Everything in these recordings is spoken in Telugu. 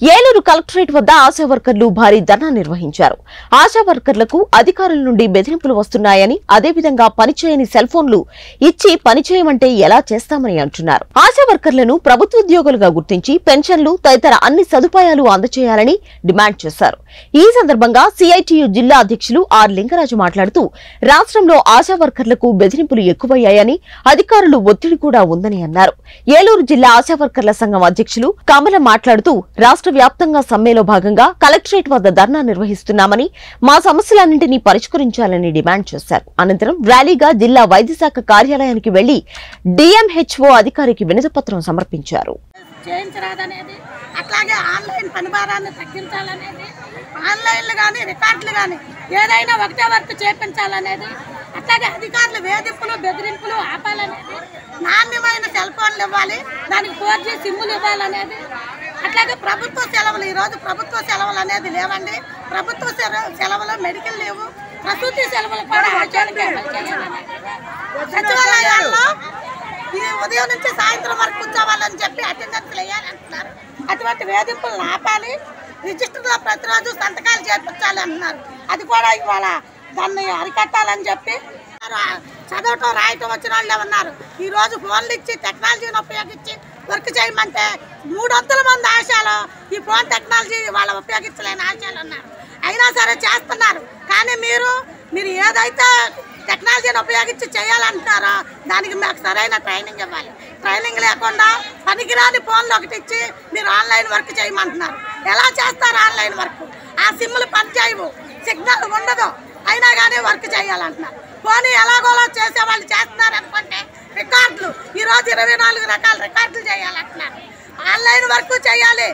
ఏలూరు కలెక్టరేట్ వద్ద ఆశా వర్కర్లు భారీ ధర్నా నిర్వహించారు ఆశా వర్కర్లకు అధికారుల నుండి బెదిరింపులు వస్తున్నాయని అదేవిధంగా పనిచేయని సెల్ ఫోన్లు ఇచ్చి పనిచేయమంటే ఎలా చేస్తామని అంటున్నారు ఆశా వర్కర్లను ప్రభుత్వోద్యోగులుగా గుర్తించి పెన్షన్లు తదితర అన్ని సదుపాయాలు అందజేయాలని డిమాండ్ చేశారు ఈ సందర్భంగా సిఐటియు జిల్లా అధ్యక్షులు ఆర్ లింగరాజు మాట్లాడుతూ రాష్ట్రంలో ఆశా వర్కర్లకు బెదిరింపులు ఎక్కువయ్యాయని అధికారులు ఒత్తిడి కూడా ఉందని అన్నారు ఏలూరు జిల్లా ఆశా వర్కర్ల సంఘం అధ్యక్షులు కమల మాట్లాడుతూ రాష్ట్ర వ్యాప్తంగా సమ్మెలో భాగంగా కలెక్టరేట్ వద్ద ధర్నా నిర్వహిస్తున్నామని మా సమస్యలన్నింటినీ పరిష్కరించాలని డిమాండ్ చేశారు అనంతరం ర్యాలీగా జిల్లా వైద్యశాఖ కార్యాలయానికి వెళ్లి డిఎంహెచ్ఓ అధికారికి వినతిపత్రం సమర్పించారు చేయించరాదనేది అట్లాగే ఆన్లైన్ పనిభారాన్ని తగ్గించాలనేది ఆన్లైన్లు కానీ రికార్డులు కానీ ఏదైనా ఒకటే వర్క్ చేపించాలనేది అట్లాగే అధికారులు వేధింపులు బెదిరింపులు ఆపాలనేది నాణ్యమైన సెల్ ఫోన్లు ఇవ్వాలి దానికి ఫోర్ జీ సిమ్ములు ఇవ్వాలనేది అట్లాగే ప్రభుత్వ సెలవులు ఈరోజు ప్రభుత్వ సెలవులు అనేది లేవండి ప్రభుత్వ సెల- సెలవులు మెడికల్ లేవు ప్రసూతి సెలవులు కూడా ఆచరణకి అమలు చేయాలనేది సచివాలయాల్లో ఈ ఉదయం నుంచి సాయంత్రం వరకు కూర్చోవాలని చెప్పి అటెండెన్స్ వేయాలంటున్నారు అటువంటి వేధింపులను ఆపాలి రిజిస్టర్లో ప్రతిరోజు సంతకాలు చేర్పించాలి అంటున్నారు అది కూడా ఇవాళ దాన్ని అరికట్టాలని చెప్పి రా- చదవటం రాయటం వచ్చిన వాళ్ళు ఉన్నారు ఈ రోజు ఫోన్లు ఇచ్చి టెక్నాలజీని ఉపయోగించి వర్క్ చేయమంటే మూడు వందల మంది ఆశాలు ఈ ఫోన్ టెక్నాలజీ వాళ్ళు ఉపయోగించలేని ఆశాలు ఉన్నారు అయినా సరే చేస్తున్నారు కానీ మీరు మీరు ఏదైతే టెక్నాలజీని ఉపయోగించి చేయాలంటారో దానికి మాకు సరైన ట్రైనింగ్ ఇవ్వాలి ట్రైనింగ్ లేకుండా పనికిరాని ఫోన్లు ఒకటి ఇచ్చి మీరు ఆన్లైన్ వర్క్ చేయమంటున్నారు ఎలా చేస్తారు ఆన్లైన్ వర్క్ ఆ సిమ్లు పనిచేయవు సిగ్నల్ ఉండదు అయినా కానీ వర్క్ చేయాలంటున్నారు పోనీ ఎలాగోలా చేసే వాళ్ళు చేస్తున్నారు అనుకుంటే రికార్డులు ఈరోజు ఇరవై నాలుగు రకాల రికార్డులు చేయాలంటున్నారు ఆన్లైన్ వర్క్ చేయాలి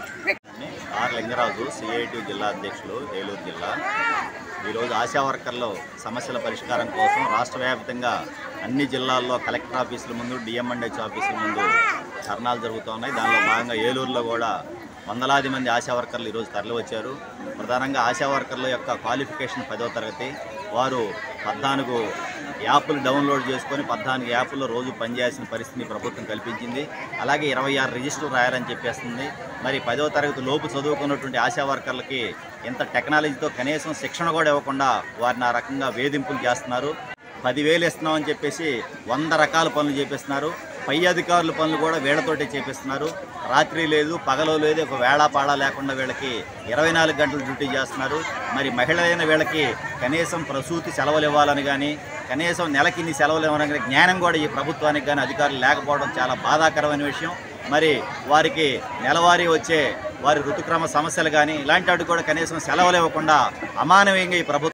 ఆర్ లింగరాజు సిఐటి జిల్లా అధ్యక్షులు ఏలూరు జిల్లా ఈరోజు ఆశా వర్కర్లు సమస్యల పరిష్కారం కోసం రాష్ట్ర వ్యాప్తంగా అన్ని జిల్లాల్లో కలెక్టర్ ఆఫీసుల ముందు డిఎంఎండ్హెచ్ ఆఫీసుల ముందు ధర్నాలు జరుగుతున్నాయి దానిలో భాగంగా ఏలూరులో కూడా వందలాది మంది ఆశా వర్కర్లు ఈరోజు తరలి వచ్చారు ప్రధానంగా ఆశా వర్కర్ల యొక్క క్వాలిఫికేషన్ పదో తరగతి వారు పద్నాలుగు యాప్లు డౌన్లోడ్ చేసుకొని పద్నాలుగు యాప్ల్లో రోజు పనిచేయాల్సిన పరిస్థితిని ప్రభుత్వం కల్పించింది అలాగే ఇరవై ఆరు రిజిస్టర్లు రాయాలని చెప్పేస్తుంది మరి పదో తరగతి లోపు చదువుకున్నటువంటి ఆశా వర్కర్లకి ఇంత టెక్నాలజీతో కనీసం శిక్షణ కూడా ఇవ్వకుండా వారిని ఆ రకంగా వేధింపులు చేస్తున్నారు పదివేలు ఇస్తున్నామని చెప్పేసి వంద రకాల పనులు చేపిస్తున్నారు పై అధికారుల పనులు కూడా వీళ్ళతోటే చేపిస్తున్నారు రాత్రి లేదు పగలు లేదు ఒక వేళ పాడా లేకుండా వీళ్ళకి ఇరవై నాలుగు గంటలు డ్యూటీ చేస్తున్నారు మరి మహిళలైన వీళ్ళకి కనీసం ప్రసూతి సెలవులు ఇవ్వాలని కానీ కనీసం నెలకి ఇన్ని సెలవులు ఇవ్వాలని కానీ జ్ఞానం కూడా ఈ ప్రభుత్వానికి కానీ అధికారులు లేకపోవడం చాలా బాధాకరమైన విషయం మరి వారికి నెలవారీ వచ్చే వారి ఋతుక్రమ సమస్యలు కానీ ఇలాంటి వాటికి కూడా కనీసం సెలవులు ఇవ్వకుండా అమానవీయంగా ఈ ప్రభుత్వం